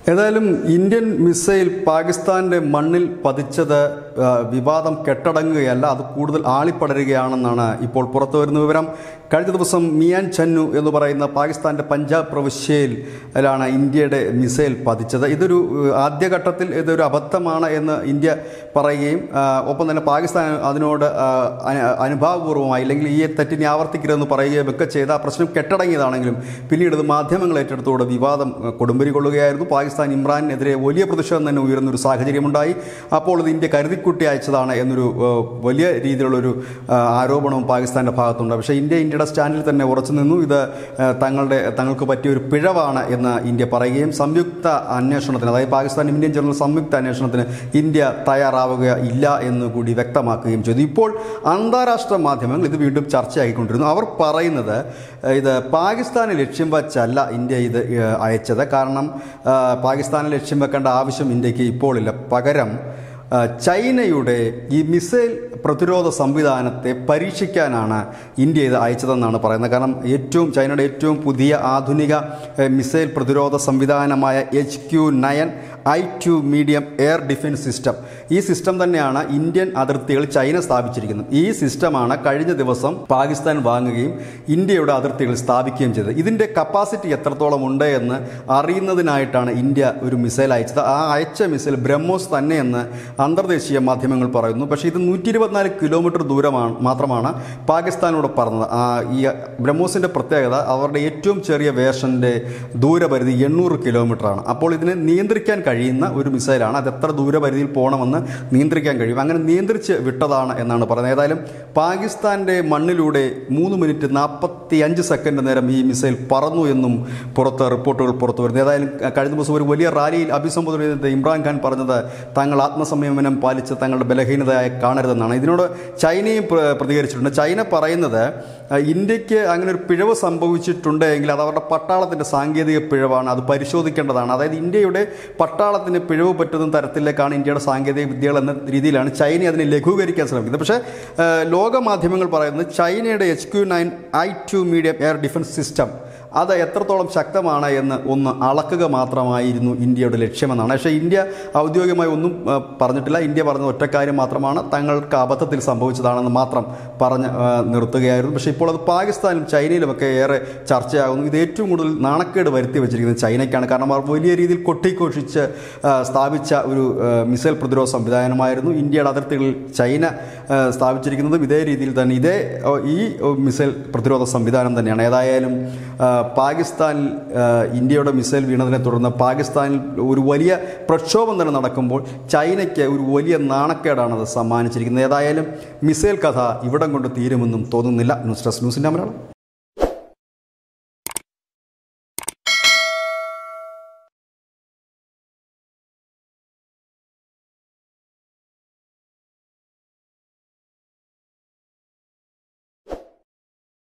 ഏതായാലും Indian missile പാകിസ്ഥാന്റെ മണ്ണിൽ പതിച്ചത് ആ, വിവാദം കെട്ടടങ്ങുകയല്ല അത് കൂടുതൽ ആളിപ്പടരുകയാണെന്നാണ് ഇപ്പോൾ പുറത്തു വരുന്ന വിവരം കഴിഞ്ഞ ദിവസം മിയാൻ ചന്നു എന്ന് പറയുന്ന പാകിസ്ഥാന്റെ പഞ്ചാബ് പ്രവിശ്യയിലാണ് ഇന്ത്യയുടെ മിസൈൽ പതിച്ചത് ഇതൊരു ഏഹ്, ആദ്യഘട്ടത്തിൽ ഇതൊരു അബദ്ധമാണ് എന്ന് ഇന്ത്യ പറയുകയും ആ, ഒപ്പം തന്നെ പാകിസ്ഥാൻ അതിനോട് ആ, അനു- അനുഭാവപൂർവ്വമായി അല്ലെങ്കിൽ ഈ തെറ്റിനെ ആവർത്തിക്കരുതെന്ന് പറയുകയും ഒക്കെ ചെയ്ത ആ പ്രശ്നം കെട്ടടങ്ങിയതാണെങ്കിലും പിന്നീട് ഇത് മാധ്യമങ്ങൾ ഏറ്റെടുത്തോടെ വിവാദം ആ, കൊടുമ്പിരി കൊള്ളുകയായിരുന്നു പാകിസ്ഥാൻ ഇമ്രാനെതിരെ വലിയ പ്രതിഷേധം തന്നെ ഉയർന്ന ഒരു സാഹചര്യമുണ്ടായി അപ്പോൾ ഇത് ഇന്ത്യ കരുതിക്കുട്ടി അയച്ചതാണ് എന്നൊരു ആ, വലിയ രീതിയിലുള്ളൊരു ആ, ആരോപണവും പാകിസ്ഥാന്റെ ഭാഗത്തുണ്ട് പക്ഷേ ഇന്ത്യ ഇന്ത്യയുടെ സ്റ്റാൻഡിൽ തന്നെ ഉറച്ചു നിന്നു ഇത് ആ, തങ്ങളുടെ തങ്ങൾക്ക് പറ്റിയ ഒരു പിഴവാണ് എന്ന് ഇന്ത്യ പറയുകയും സംയുക്ത അന്വേഷണത്തിന് അതായത് പാകിസ്ഥാൻ ഇന്ത്യൻ ചേർന്ന സംയുക്ത അന്വേഷണത്തിന് ഇന്ത്യ തയ്യാറാവുക ഇല്ല എന്ന് കൂടി വ്യക്തമാക്കുകയും ചെയ്തു ഇപ്പോൾ അന്താരാഷ്ട്ര മാധ്യമങ്ങൾ ഇത് വീണ്ടും ചർച്ചയാക്കിക്കൊണ്ടിരുന്നു അവർ പറയുന്നത് ആ, ഇത് പാകിസ്ഥാനെ ലക്ഷ്യം വച്ചല്ല ഇന്ത്യ ഇത് ആ, അയച്ചത് കാരണം ആ, പാകിസ്ഥാനെ ലക്ഷ്യം വെക്കേണ്ട ആവശ്യം ഇന്ത്യക്ക് ഇപ്പോൾ ഇല്ല പകരം ആ, ചൈനയുടെ ഈ മിസൈൽ പ്രതിരോധ സംവിധാനത്തെ പരീക്ഷിക്കാനാണ് ഇന്ത്യ ഇത് അയച്ചതെന്നാണ് പറയുന്നത് കാരണം ഏറ്റവും ചൈനയുടെ ഏറ്റവും പുതിയ ആധുനിക ഏ, മിസൈൽ പ്രതിരോധ സംവിധാനമായ H Q nine I two medium air defence system ഈ സിസ്റ്റം തന്നെയാണ് ഇന്ത്യൻ അതിർത്തികൾ ചൈന സ്ഥാപിച്ചിരിക്കുന്നത് ഈ സിസ്റ്റമാണ് കഴിഞ്ഞ ദിവസം പാകിസ്ഥാൻ വാങ്ങുകയും ഇന്ത്യയുടെ അതിർത്തികൾ സ്ഥാപിക്കുകയും ചെയ്തത് ഇതിൻ്റെ കപ്പാസിറ്റി എത്രത്തോളം ഉണ്ട് എന്ന് അറിയുന്നതിനായിട്ടാണ് ഇന്ത്യ ഒരു മിസൈൽ അയച്ചത് ആ അയച്ച മിസൈൽ ബ്രഹ്മോസ് തന്നെയെന്ന് അന്തർദേശീയ മാധ്യമങ്ങൾ പറയുന്നു പക്ഷേ ഇത് നൂറ്റി ഇരുപത്തിനാല് കിലോമീറ്റർ ദൂരമാണ് മാത്രമാണ് പാകിസ്ഥാനോട് പറഞ്ഞത് ആ ഈ ബ്രഹ്മോസിൻ്റെ പ്രത്യേകത അവരുടെ ഏറ്റവും ചെറിയ വേർഷൻ്റെ ദൂരപരിധി എണ്ണൂറ് കിലോമീറ്ററാണ് അപ്പോൾ ഇതിനെ നിയന്ത്രിക്കാൻ കഴിയുന്ന ഒരു മിസൈലാണ് അത് എത്ര ദൂരപരിധിയിൽ പോകണമെന്ന് നിയന്ത്രിക്കാൻ കഴിയും അങ്ങനെ നിയന്ത്രിച്ച് വിട്ടതാണ് എന്നാണ് പറയുന്നത് ഏതായാലും പാകിസ്ഥാൻ്റെ മണ്ണിലൂടെ മൂന്ന് മിനിറ്റ് നാൽപ്പത്തി അഞ്ച് സെക്കൻഡ് നേരം ഈ മിസൈൽ പറന്നു എന്നും പുറത്ത് റിപ്പോർട്ടുകൾ പുറത്തു വരുന്നു ഏതായാലും കഴിഞ്ഞ ദിവസം ഒരു വലിയ റാലിയിൽ അഭിസംബോധന ചെയ്ത് ഇമ്രാൻഖാൻ പറഞ്ഞത് തങ്ങൾ ആത്മസംയമനം പാലിച്ച് തങ്ങളുടെ ബലഹീനതയായി കാണരുതെന്നാണ് ഇതിനോട് ചൈനയും പ്ര- പ്രതികരിച്ചിട്ടുണ്ട് ചൈന പറയുന്നത് അഹ്, ഇന്ത്യക്ക് അങ്ങനെ ഒരു പിഴവ് സംഭവിച്ചിട്ടുണ്ട് എങ്കിൽ അത് അവരുടെ പട്ടാളത്തിൻ്റെ സാങ്കേതിക പിഴവാണ് അത് പരിശോധിക്കേണ്ടതാണ് അതായത് ഇന്ത്യയുടെ പട്ടാളത്തിന് പിഴവ് പറ്റുന്ന തരത്തിലേക്കാണ് ഇന്ത്യയുടെ സാങ്കേതിക വിദ്യകൾ എന്ന രീതിയിലാണ് ചൈന അതിനെ ലഘൂകരിക്കാൻ ശ്രമിക്കുന്നത് പക്ഷേ ഏഹ്, ലോക മാധ്യമങ്ങൾ പറയുന്നത് ചൈനയുടെ H Q nine I two medium air defence system അത് എത്രത്തോളം ശക്തമാണ് എന്ന് ഒന്ന് അളക്കുക മാത്രമായിരുന്നു ഇന്ത്യയുടെ ലക്ഷ്യമെന്നാണ് പക്ഷേ ഇന്ത്യ ഔദ്യോഗികമായി ഒന്നും ആ, പറഞ്ഞിട്ടില്ല ഇന്ത്യ പറഞ്ഞ ഒറ്റക്കാര്യം മാത്രമാണ് തങ്ങൾക്ക് അബദ്ധത്തിൽ സംഭവിച്ചതാണെന്ന് മാത്രം പറഞ്ഞ് ആ, നിർത്തുകയായിരുന്നു പക്ഷേ ഇപ്പോൾ അത് പാകിസ്ഥാനും ചൈനയിലുമൊക്കെ ഏറെ ചർച്ചയാകുന്നു ഇത് ഏറ്റവും കൂടുതൽ നാണക്കേട് വരുത്തി വെച്ചിരിക്കുന്നത് ചൈനയ്ക്കാണ് കാരണം അവർ വലിയ രീതിയിൽ കൊട്ടിഘോഷിച്ച് ആ, സ്ഥാപിച്ച ഒരു ആ, മിസൈൽ പ്രതിരോധ സംവിധാനമായിരുന്നു ഇന്ത്യയുടെ അതിർത്തികളിൽ ചൈന ആ, സ്ഥാപിച്ചിരിക്കുന്നതും ഇതേ രീതിയിൽ തന്നെ ഇതേ ഓ, ഈ ഓ, മിസൈൽ പ്രതിരോധ സംവിധാനം തന്നെയാണ് ഏതായാലും ആ, പാകിസ്ഥാനിൽ ആ, ഇന്ത്യയുടെ മിസൈൽ വീണതിനെ തുടർന്ന് പാകിസ്ഥാനിൽ ഒരു വലിയ പ്രക്ഷോഭം തന്നെ നടക്കുമ്പോൾ ചൈനയ്ക്ക് ഒരു വലിയ നാണക്കേടാണ് അത് സമ്മാനിച്ചിരിക്കുന്നത് ഏതായാലും മിസൈൽ കഥ ഇവിടം കൊണ്ട് തീരുമെന്നും തോന്നുന്നില്ല ന്യൂസ് ഡെസ്ക് ന്യൂസിൻ്റെ മലയാളം